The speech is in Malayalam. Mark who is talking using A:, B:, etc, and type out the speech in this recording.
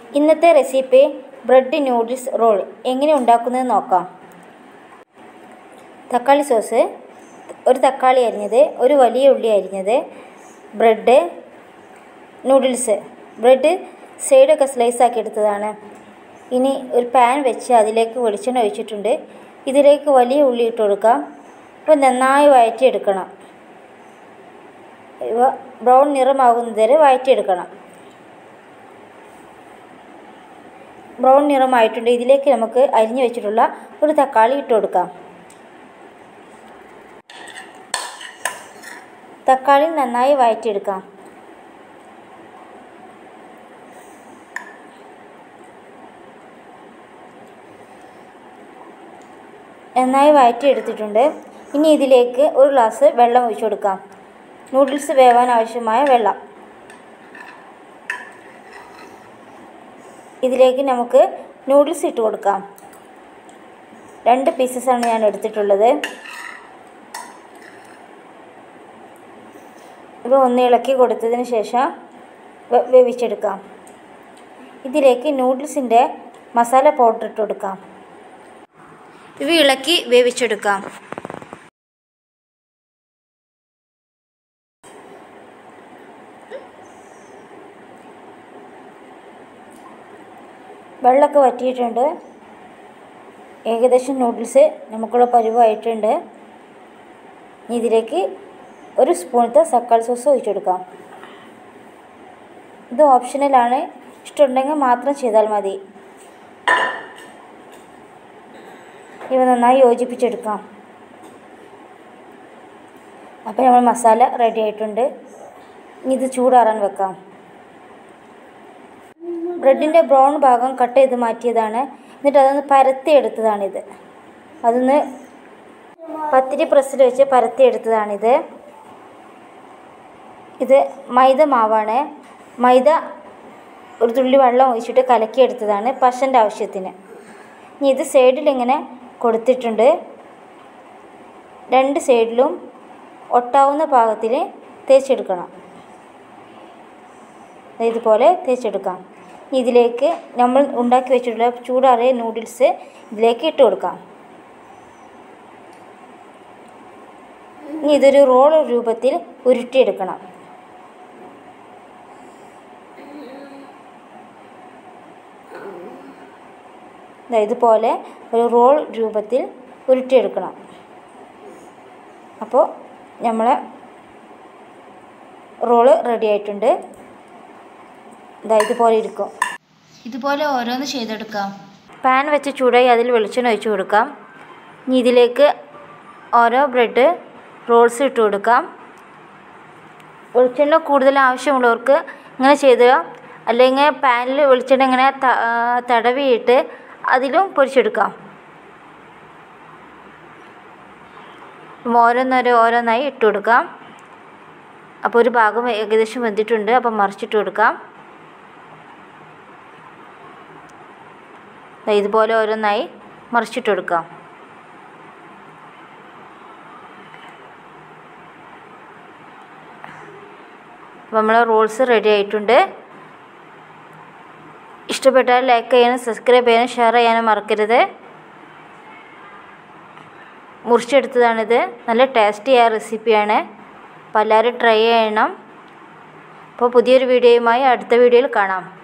A: ഇന്നത്തെ റെസിപ്പി ബ്രെഡ് നൂഡിൽസ് റോൾ എങ്ങനെ ഉണ്ടാക്കുന്നത് നോക്കാം തക്കാളി സോസ് ഒരു തക്കാളി അരിഞ്ഞത് ഒരു വലിയ ഉള്ളി അരിഞ്ഞത് ബ്രെഡ് നൂഡിൽസ് ബ്രെഡ് സൈഡൊക്കെ സ്ലൈസ് ആക്കി എടുത്തതാണ് ഇനി ഒരു പാൻ വെച്ച് അതിലേക്ക് വെളിച്ചെണ്ണ ഒഴിച്ചിട്ടുണ്ട് ഇതിലേക്ക് വലിയ ഉള്ളി ഇട്ട് കൊടുക്കാം അപ്പോൾ നന്നായി വഴറ്റിയെടുക്കണം ഇവ ബ്രൗൺ നിറമാകുന്നത് വരെ വഴറ്റിയെടുക്കണം ബ്രൗൺ നിറമായിട്ടുണ്ട് ഇതിലേക്ക് നമുക്ക് അരിഞ്ഞു വെച്ചിട്ടുള്ള ഒരു തക്കാളി ഇട്ട് കൊടുക്കാം തക്കാളി നന്നായി വഴറ്റിയെടുക്കാം നന്നായി വഴറ്റിയെടുത്തിട്ടുണ്ട് ഇനി ഇതിലേക്ക് ഒരു ഗ്ലാസ് വെള്ളം ഒഴിച്ചു കൊടുക്കാം നൂഡിൽസ് വേവാൻ ആവശ്യമായ വെള്ളം ഇതിലേക്ക് നമുക്ക് നൂഡിൽസ് ഇട്ട് കൊടുക്കാം രണ്ട് പീസസാണ് ഞാൻ എടുത്തിട്ടുള്ളത് ഇവ ഒന്ന് ഇളക്കി കൊടുത്തതിന് ശേഷം വേവിച്ചെടുക്കാം ഇതിലേക്ക് നൂഡിൽസിൻ്റെ മസാല പൗഡർ ഇട്ട് കൊടുക്കാം ഇവ ഇളക്കി വേവിച്ചെടുക്കാം വെള്ളമൊക്കെ വറ്റിയിട്ടുണ്ട് ഏകദേശം നൂഡിൽസ് നമുക്കുള്ള പരുവായിട്ടുണ്ട് ഇതിലേക്ക് ഒരു സ്പൂണത്തെ തക്കാളി സോസ് ഒഴിച്ചെടുക്കാം ഇത് ഓപ്ഷണലാണ് ഇഷ്ടമുണ്ടെങ്കിൽ മാത്രം ചെയ്താൽ മതി ഇവ നന്നായി യോജിപ്പിച്ചെടുക്കാം അപ്പോൾ നമ്മൾ മസാല റെഡി ആയിട്ടുണ്ട് ഇനി ഇത് ചൂടാറാൻ വെക്കാം ബ്രെഡിൻ്റെ ബ്രൗൺ ഭാഗം കട്ട് ചെയ്ത് മാറ്റിയതാണ് എന്നിട്ട് അതൊന്ന് പരത്തി എടുത്തതാണിത് അതൊന്ന് പത്തിരി പ്രസ്സിൽ വെച്ച് പരത്തി എടുത്തതാണിത് ഇത് മൈദ മാവാണ് മൈദ ഒരു തുള്ളി വെള്ളം ഒഴിച്ചിട്ട് കലക്കിയെടുത്തതാണ് പശൻ്റെ ആവശ്യത്തിന് ഇനി ഇത് സൈഡിൽ ഇങ്ങനെ കൊടുത്തിട്ടുണ്ട് രണ്ട് സൈഡിലും ഒട്ടാവുന്ന പാകത്തിൽ തേച്ചെടുക്കണം ഇതുപോലെ തേച്ചെടുക്കാം ഇതിലേക്ക് നമ്മൾ ഉണ്ടാക്കി വെച്ചിട്ടുള്ള ചൂടാറിയ നൂഡിൽസ് ഇതിലേക്ക് ഇട്ട് കൊടുക്കാം ഇനി ഇതൊരു റോൾ രൂപത്തിൽ ഉരുട്ടിയെടുക്കണം ഇതുപോലെ ഒരു റോൾ രൂപത്തിൽ ഉരുട്ടിയെടുക്കണം അപ്പോൾ നമ്മളെ റോള് റെഡി ആയിട്ടുണ്ട് ഇതാ ഇതുപോലെ ഇരിക്കും ഇതുപോലെ ഓരോന്ന് ചെയ്തെടുക്കാം പാൻ വെച്ച് ചൂടായി അതിൽ വെളിച്ചെണ്ണ ഒഴിച്ച് കൊടുക്കാം ഇനി ഇതിലേക്ക് ഓരോ ബ്രെഡ് റോൾസ് ഇട്ട് കൊടുക്കാം വെളിച്ചെണ്ണ കൂടുതൽ ആവശ്യമുള്ളവർക്ക് ഇങ്ങനെ ചെയ്ത് അല്ലെങ്കിൽ പാനിൽ വെളിച്ചെണ്ണ ഇങ്ങനെ തടവിയിട്ട് അതിലും പൊരിച്ചെടുക്കാം ഓരോന്നോരോ ഓരോന്നായി ഇട്ട് കൊടുക്കാം അപ്പോൾ ഒരു ഭാഗം ഏകദേശം വെന്തിട്ടുണ്ട് അപ്പം മറിച്ചിട്ട് കൊടുക്കാം ഇതുപോലെ ഓരോന്നായി മറിച്ചിട്ട് കൊടുക്കാം അപ്പോൾ നമ്മളെ റോൾസ് റെഡി ആയിട്ടുണ്ട് ഇഷ്ടപ്പെട്ടാൽ ലൈക്ക് ചെയ്യാനും സബ്സ്ക്രൈബ് ചെയ്യാനും ഷെയർ ചെയ്യാനും മറക്കരുത് മുറിച്ചെടുത്തതാണിത് നല്ല ടേസ്റ്റിയായ റെസിപ്പിയാണ് അപ്പോൾ എല്ലാവരും ട്രൈ ചെയ്യണം അപ്പോൾ പുതിയൊരു വീഡിയോയുമായി അടുത്ത വീഡിയോയിൽ കാണാം